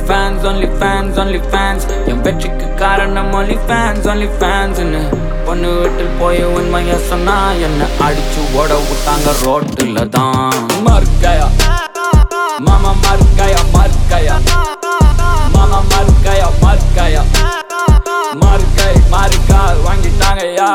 fans only fans only fans என் வெற்றிக்கு காரணம் ஒன்லி ஃபேன்ஸ் ஒன்லி ஃபேன்ஸ்னு பொண்ணு வீட்டில் போய் உண்மைய சொன்னா என்ன அடிச்சு ஓட விட்டாங்க ரோட்டுல தான் மறுக்கையா மாமா மறுக்கையா மறுக்கையா மாமா மறுக்கையா மறுக்கையா மறுக்கை மறுக்கா வாங்கிட்டாங்கயா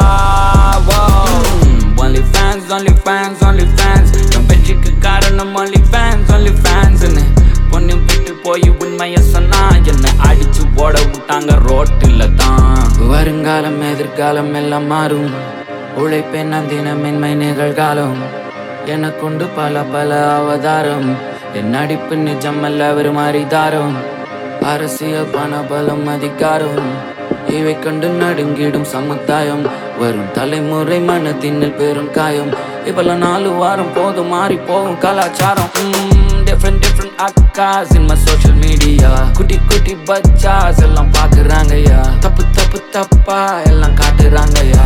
only fans only fans only fans என் வெற்றிக்கு காரணம் ஒன்லி ஃபேன்ஸ் ஒன்லி ஃபேன்ஸ்னு பொண்ணு விட்டு போய் உண்மைய சொன்னா என்ன அடிச்சு போட விட்டாங்க ரோட்டுல தான் வருங்காலம் எதிர்காலம் எல்லாம் மாறும் உழைப்பேன் நான் தினம் மென்மை நிகழ்காலம் எனக்குண்டு பல பல அவதாரம் என் நடிப்பு நிஜமல்ல ஒரு மாறிதாரம் அரசியல் பண பலம் அதிகாரம் இவை கண்டு நடுங்கிடும் சமுதாயம் வரும் தலைமுறை மனத்தினில் பெரும் காயம் இப்பெல்லாம் நாலு வாரம் போதும் மாறி போகும் கலாச்சாரம் டிஃப்ரெண்ட் டிஃப்ரெண்ட் அக்காஸ் இன் மை சோஷியல் மீடியா குட்டி குட்டி பச்சாஸ் எல்லாம் பாக்குறாங்கய்யா தப்பு தப்பு தப்பா எல்லாம் காட்டுறாங்கய்யா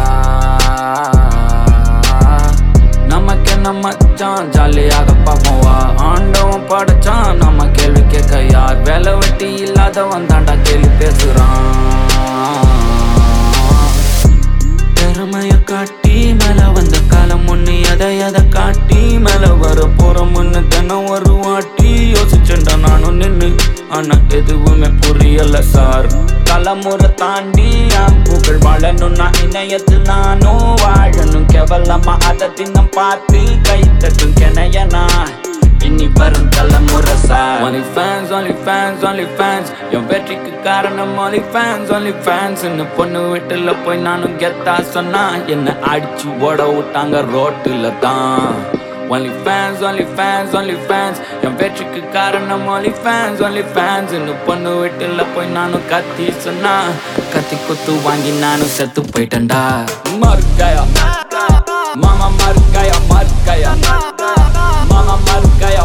நமக்கு என்ன மச்சான் ஜாலியாக பார்ப்போவா ஆண்டவன் படைச்சான் நம்ம கேள்வி கேட்க யார் வேலை வெட்டி இல்லாதவன் தாண்டா கேள்வி பேசுறான் திறமைய காட்டி மேல வந்த காலம் ஒண்ணு எதை எதை காட்டி மேல வர போற முன்னு தினம் ஒரு வாட்டி யோசிச்சுண்டா நானும் நின்னு ஆனா எதுவுமே புரியல சார் தலைமுறை தாண்டி என் புகழ் வாழணும்னா இணையத்தில் நானும் வாழணும் கேவலமா அதை தினம் பார்த்து கை தட்டும் கிணையனா இனி வரும் தலைமுறை sir only fans only fans only fans என் வெற்றிக்கு காரணம் ஒன்லி ஃபேன்ஸ் ஒன்லி ஃபேன்ஸ் பொண்ணு வீட்டுல போய் நானும் கெத்தா சொன்னா என்ன அடிச்சு ஓட விட்டாங்க ரோட்டுல தான் only fans only fans only fans என் வெற்றிக்கு காரணம் ஒன்லி ஃபேன்ஸ் ஒன்லி ஃபேன்ஸ் பொண்ணு வீட்டுல போய் நானும் கத்தி சொன்னா கத்தி குத்து வாங்கி நானும் செத்து போயிட்டேன்டா மறுக்கையா மாமா மறுக்கையா மறுக்கையா மாமா மறுக்கையா